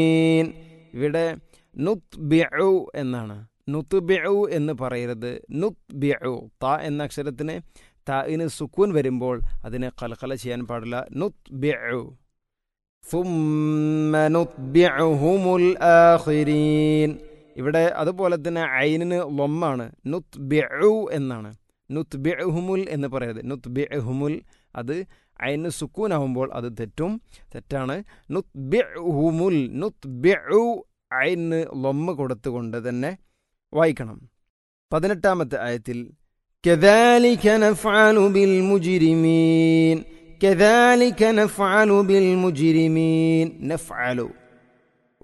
ഇവിടെ നുത് ബിഉ എന്നാണ് നുത് ബിഉ എന്ന് പറയരുത് നുത് ബിഉ ത എന്ന അക്ഷരത്തിന് താഇന് സുക്കൂൻ വരുമ്പോൾ അതിനെ കലകല ചെയ്യാൻ പാടില്ല നുത് ബിഉ ثم نتبعهم الآخرين ഇവിടെ അതുപോലെ തന്നെ ഐനിന് ലൊമ്മാണ് നുത് ബിഉ എന്നാണ് നുത് ബിഉഹുമുൽ എന്ന് പറയരുത് നുത് ബിഉഹുമുൽ അത് ഐന് സുക്കൂനാവുമ്പോൾ അത് തെറ്റും തെറ്റാണ് നുത് ബിഉഹുമുൽ നുത് ബിഉ ഐന് ലൊമ്മ കൊടുത്തുകൊണ്ട് തന്നെ വായിക്കണം പതിനെട്ടാമത്തെ ആയത്തിൽ كذلك نفعل بالمجرمين كذلك نفعل بالمجرمين نفعل